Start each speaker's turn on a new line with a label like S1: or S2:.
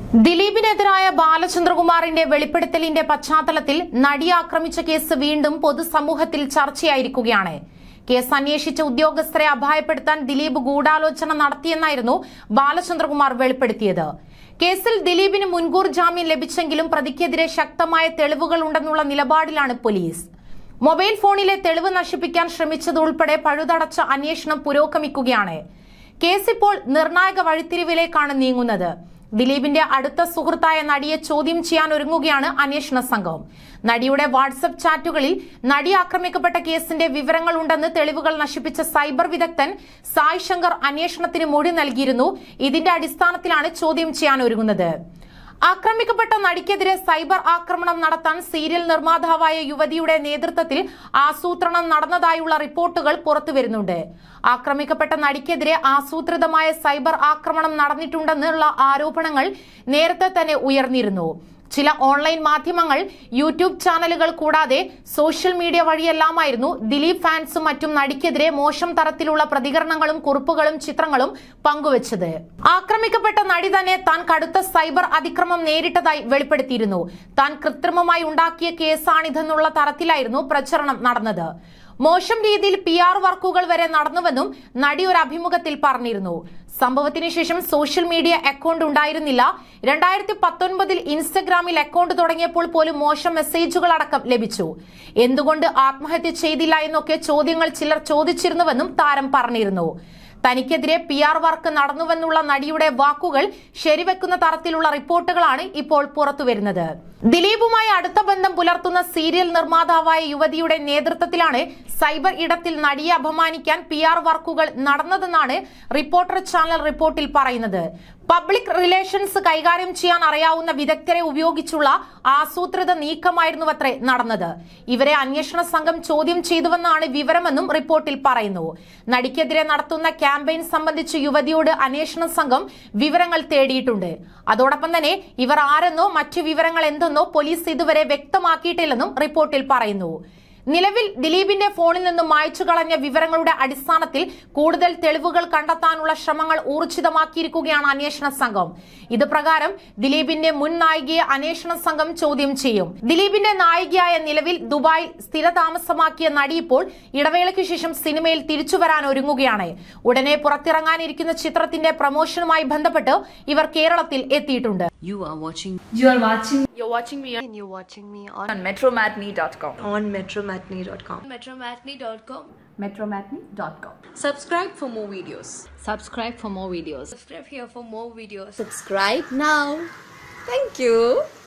S1: ദിലീപിനെതിരായ ബാലചന്ദ്രകുമാറിന്റെ വെളിപ്പെടുത്തലിന്റെ പശ്ചാത്തലത്തിൽ നടി ആക്രമിച്ച കേസ് വീണ്ടും പൊതുസമൂഹത്തിൽ ചർച്ചയായിരിക്കുകയാണ് കേസ് അന്വേഷിച്ച ഉദ്യോഗസ്ഥരെ അപായപ്പെടുത്താൻ ദിലീപ് ഗൂഢാലോചന നടത്തിയെന്നായിരുന്നു ബാലചന്ദ്രകുമാർ വെളിപ്പെടുത്തിയത് കേസിൽ ദിലീപിന് മുൻകൂർ ജാമ്യം ലഭിച്ചെങ്കിലും പ്രതിക്കെതിരെ ശക്തമായ തെളിവുകൾ ഉണ്ടെന്നുള്ള നിലപാടിലാണ് പോലീസ് മൊബൈൽ ഫോണിലെ തെളിവ് നശിപ്പിക്കാൻ ശ്രമിച്ചതുൾപ്പെടെ പഴുതടച്ച അന്വേഷണം പുരോഗമിക്കുകയാണ് കേസ് ഇപ്പോൾ നിർണായക വഴിത്തിരിവിലേക്കാണ് നീങ്ങുന്നത് ദിലീപിന്റെ അടുത്ത സുഹൃത്തായ നടിയെ ചോദ്യം ചെയ്യാൻ ഒരുങ്ങുകയാണ് അന്വേഷണ സംഘം നടിയുടെ വാട്സപ്പ് ചാറ്റുകളിൽ നടി ആക്രമിക്കപ്പെട്ട കേസിന്റെ വിവരങ്ങളുണ്ടെന്ന് തെളിവുകൾ നശിപ്പിച്ച സൈബർ വിദഗ്ധൻ സായ് ശങ്കർ അന്വേഷണത്തിന് മൊഴി നൽകിയിരുന്നു ഇതിന്റെ അടിസ്ഥാനത്തിലാണ് ചോദ്യം ചെയ്യാൻ ഒരുങ്ങുന്നത് ആക്രമിക്കപ്പെട്ട നടിക്കെതിരെ സൈബർ ആക്രമണം നടത്താൻ സീരിയൽ നിർമ്മാതാവായ യുവതിയുടെ നേതൃത്വത്തിൽ ആസൂത്രണം നടന്നതായുള്ള റിപ്പോർട്ടുകൾ പുറത്തുവരുന്നുണ്ട് ആക്രമിക്കപ്പെട്ട നടിക്കെതിരെ ആസൂത്രിതമായ സൈബർ ആക്രമണം നടന്നിട്ടുണ്ടെന്നുള്ള ആരോപണങ്ങൾ നേരത്തെ തന്നെ ഉയർന്നിരുന്നു ചില ഓൺലൈൻ മാധ്യമങ്ങൾ യൂട്യൂബ് ചാനലുകൾ കൂടാതെ സോഷ്യൽ മീഡിയ വഴിയെല്ലാമായിരുന്നു ദിലീപ് ഫാൻസും മറ്റും നടിക്കെതിരെ മോശം തരത്തിലുള്ള പ്രതികരണങ്ങളും കുറിപ്പുകളും ചിത്രങ്ങളും പങ്കുവച്ചത് ആക്രമിക്കപ്പെട്ട നടി തന്നെ താൻ കടുത്ത സൈബർ അതിക്രമം നേരിട്ടതായി വെളിപ്പെടുത്തിയിരുന്നു താൻ കൃത്രിമമായി ഉണ്ടാക്കിയ കേസാണിതെന്നുള്ള തരത്തിലായിരുന്നു പ്രചരണം നടന്നത് മോശം രീതിയിൽ പി ആർ വർക്കുകൾ വരെ നടന്നുവെന്നും നടി ഒരു അഭിമുഖത്തിൽ പറഞ്ഞിരുന്നു സംഭവത്തിന് ശേഷം സോഷ്യൽ മീഡിയ അക്കൗണ്ട് ഉണ്ടായിരുന്നില്ല രണ്ടായിരത്തി പത്തൊൻപതിൽ ഇൻസ്റ്റഗ്രാമിൽ അക്കൗണ്ട് തുടങ്ങിയപ്പോൾ പോലും മോശം മെസ്സേജുകൾ അടക്കം ലഭിച്ചു എന്തുകൊണ്ട് ആത്മഹത്യ ചെയ്തില്ല എന്നൊക്കെ ചോദ്യങ്ങൾ ചിലർ ചോദിച്ചിരുന്നുവെന്നും താരം പറഞ്ഞിരുന്നു തനിക്കെതിരെ പി ആർ വർക്ക് നടന്നുവെന്നുള്ള നടിയുടെ വാക്കുകൾ ശരിവെക്കുന്ന തരത്തിലുള്ള റിപ്പോർട്ടുകളാണ് ഇപ്പോൾ പുറത്തുവരുന്നത് ദിലീപുമായി അടുത്ത ബന്ധം പുലർത്തുന്ന സീരിയൽ നിർമ്മാതാവായ യുവതിയുടെ നേതൃത്വത്തിലാണ് സൈബർ ഇടത്തിൽ നടിയെ അപമാനിക്കാൻ പി ആർ വർക്കുകൾ നടന്നതെന്നാണ് റിപ്പോർട്ടർ ചാനൽ റിപ്പോർട്ടിൽ പറയുന്നത് പബ്ലിക് റിലേഷൻസ് കൈകാര്യം ചെയ്യാൻ അറിയാവുന്ന വിദഗ്ധരെ ഉപയോഗിച്ചുള്ള ആസൂത്രിത നീക്കമായിരുന്നുവത്രേ നടന്നത് ഇവരെ അന്വേഷണ സംഘം ചോദ്യം ചെയ്തുവെന്നാണ് വിവരമെന്നും റിപ്പോർട്ടിൽ പറയുന്നു നടിക്കെതിരെ നടത്തുന്ന ക്യാമ്പയിൻ സംബന്ധിച്ച് യുവതിയോട് അന്വേഷണ സംഘം വിവരങ്ങൾ തേടിയിട്ടുണ്ട് അതോടൊപ്പം തന്നെ ഇവർ ആരെന്നോ മറ്റു വിവരങ്ങൾ എന്തെന്നോ പോലീസ് ഇതുവരെ വ്യക്തമാക്കിയിട്ടില്ലെന്നും റിപ്പോർട്ടിൽ പറയുന്നു നിലവിൽ ദിലീപിന്റെ ഫോണിൽ നിന്നും മായ്ച്ചു കളഞ്ഞ വിവരങ്ങളുടെ അടിസ്ഥാനത്തിൽ കൂടുതൽ തെളിവുകൾ കണ്ടെത്താനുള്ള ശ്രമങ്ങൾ ഊർജിതമാക്കിയിരിക്കുകയാണ് അന്വേഷണ സംഘം ഇത് പ്രകാരം ദിലീപിന്റെ മുൻ നായികയെ അന്വേഷണ സംഘം ചോദ്യം ചെയ്യും ദിലീപിന്റെ നായികയായ നിലവിൽ ദുബായിൽ സ്ഥിരതാമസമാക്കിയ നടി ഇപ്പോൾ ഇടവേളയ്ക്ക് ശേഷം സിനിമയിൽ തിരിച്ചുവരാൻ ഒരുങ്ങുകയാണ് ഉടനെ പുറത്തിറങ്ങാനിരിക്കുന്ന ചിത്രത്തിന്റെ പ്രമോഷനുമായി ബന്ധപ്പെട്ട് ഇവർ കേരളത്തിൽ എത്തിയിട്ടുണ്ട്
S2: You are watching
S3: You are watching
S4: You're watching me on,
S5: and you're watching me on,
S4: on metromatney.com.
S5: on metromatney.com.
S4: Metromatney.com.
S3: metromatney.com.
S5: Subscribe for more videos.
S2: subscribe for more videos.
S4: Subscribe here for more videos.
S5: Subscribe now. Thank you.